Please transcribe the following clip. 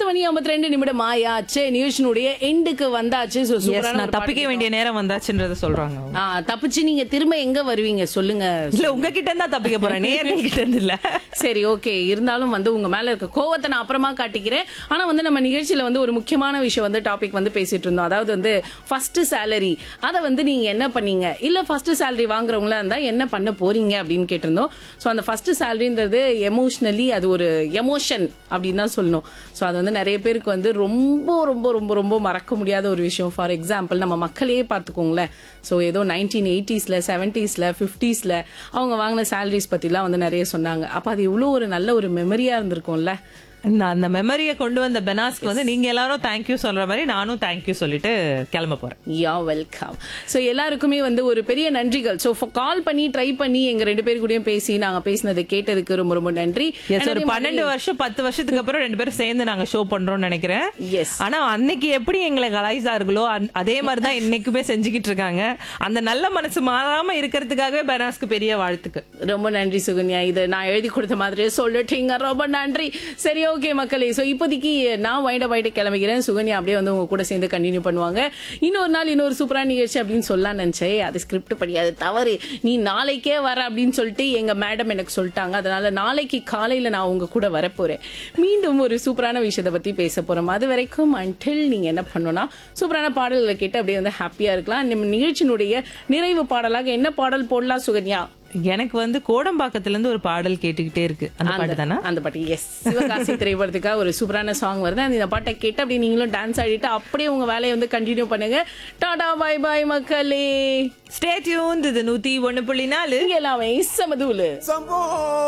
மணி ஐம்பத்தி ரெண்டு நிமிடம் ஆயாச்சு நியூஷனுடைய எண்டுக்கு வந்தாச்சு So, Yes, சூப்பரான நான் ஒரு தப்பிக்க பாட்டு வேண்டிய நேரம் வந்தாச்சுன்றத சொல்றாங்க அவங்க. ஆ, தப்பிச்சு நீங்க திரும்ப எங்க வருவீங்க சொல்லுங்க இல்ல உங்ககிட்ட இருந்தா தப்பிக்க போறேன் நேர்கள் கிட்ட இருந்து இல்ல சரி ஓகே இருந்தாலும் வந்து உங்க மேல இருக்க கோவத்தை நான் அப்புறமா காட்டிக்கிறேன் ஆனா வந்து நம்ம நிகழ்ச்சியில வந்து ஒரு முக்கியமான விஷயம் வந்து டாபிக் வந்து பேசிட்டு இருந்தோம் அதாவது வந்து ஃபர்ஸ்ட் சேலரி அதை வந்து நீங்க என்ன பண்ணீங்க இல்ல ஃபர்ஸ்ட் சேலரி வாங்குறவங்களா இருந்தா என்ன பண்ண போறீங்க அப்படின்னு கேட்டிருந்தோம் ஸோ அந்த ஃபர்ஸ்ட் சேலரின்றது எமோஷ்னலி அது ஒரு எமோஷன் அப்படின்னு தான் சொல்லணும் ஸோ அது வந்து நிறைய பேருக்கு வந்து ரொம்ப ரொம்ப ரொம்ப ரொம்ப மறக்க முடியாத ஒரு விஷயம் ஃபார் எக்ஸாம்பிள் நம்ம மக்களையே பார்த்துக்கோங்களேன் ஸோ ஏதோ நைன்டீன் எயிட்டிஸில் செவன்ட்டீஸில் ஃபிஃப்டீஸில் அவங்க வாங்கின சேலரிஸ் பற்றிலாம் வந்து நிறைய சொன்னாங்க அப்போ அது இவ்வளோ ஒரு நல்ல ஒரு மெமரியாக இருந்திருக்கும்ல நான் அந்த மெமரியை கொண்டு வந்த பெனாஸ்க்கு வந்து நீங்க எல்லாரும் தேங்க்யூ சொல்ற மாதிரி நானும் தேங்க்யூ சொல்லிட்டு கிளம்ப போறேன் யா வெல்கம் ஸோ எல்லாருக்குமே வந்து ஒரு பெரிய நன்றிகள் ஸோ கால் பண்ணி ட்ரை பண்ணி எங்க ரெண்டு பேர் கூடயும் பேசி நாங்க பேசினதை கேட்டதுக்கு ரொம்ப ரொம்ப நன்றி எஸ் ஒரு பன்னெண்டு வருஷம் பத்து வருஷத்துக்கு அப்புறம் ரெண்டு பேரும் சேர்ந்து நாங்க ஷோ பண்றோம்னு நினைக்கிறேன் எஸ் ஆனா அன்னைக்கு எப்படி எங்களை கலாய்ஸார்களோ அந்- அதே மாதிரி தான் இன்னைக்குமே செஞ்சுக்கிட்டு இருக்காங்க அந்த நல்ல மனசு மாறாம இருக்கிறதுக்காகவே பெனாஸ்க்கு பெரிய வாழ்த்துக்கு ரொம்ப நன்றி சுகன்யா இது நான் எழுதி கொடுத்த மாதிரியே சொல்லிட்டீங்க ரொம்ப நன்றி சரி ஓகே மக்களே ஸோ இப்போதைக்கு நான் வைட வைட கிளம்பிக்கிறேன் சுகன்யா அப்படியே வந்து உங்க கூட சேர்ந்து கண்டினியூ பண்ணுவாங்க இன்னொரு நாள் இன்னொரு சூப்பரான நிகழ்ச்சி அப்படின்னு சொல்லலாம் நினைச்சேன் அது ஸ்கிரிப்ட் படி அது தவறு நீ நாளைக்கே வர அப்படின்னு சொல்லிட்டு எங்க மேடம் எனக்கு சொல்லிட்டாங்க அதனால நாளைக்கு காலையில நான் உங்க கூட வரப்போறேன் மீண்டும் ஒரு சூப்பரான விஷயத்தை பத்தி பேச போறோம் அது வரைக்கும் அன்டில் நீங்க என்ன பண்ணணும்னா சூப்பரான பாடல்களை கேட்டு அப்படியே வந்து ஹாப்பியா இருக்கலாம் நம்ம நிகழ்ச்சியினுடைய நிறைவு பாடலாக என்ன பாடல் போடலாம் சுகன்யா எனக்கு வந்து கோடம்பாக்கத்துல இருந்து ஒரு பாடல் கேட்டுக்கிட்டே இருக்கு அந்த பாட்டு தானே அந்த பாட்டு எஸ் சிவகாசி திரைப்படத்துக்காக ஒரு சூப்பரான சாங் வருது அந்த இந்த பாட்டை கேட்டு அப்படியே நீங்களும் டான்ஸ் ஆடிட்டு அப்படியே உங்க வேலையை வந்து கண்டினியூ பண்ணுங்க டாடா பாய் பாய் மக்களே ஸ்டே டியூன் இது நூத்தி ஒண்ணு புள்ளி நாலு இங்க எல்லாமே சமதூலு சம்போ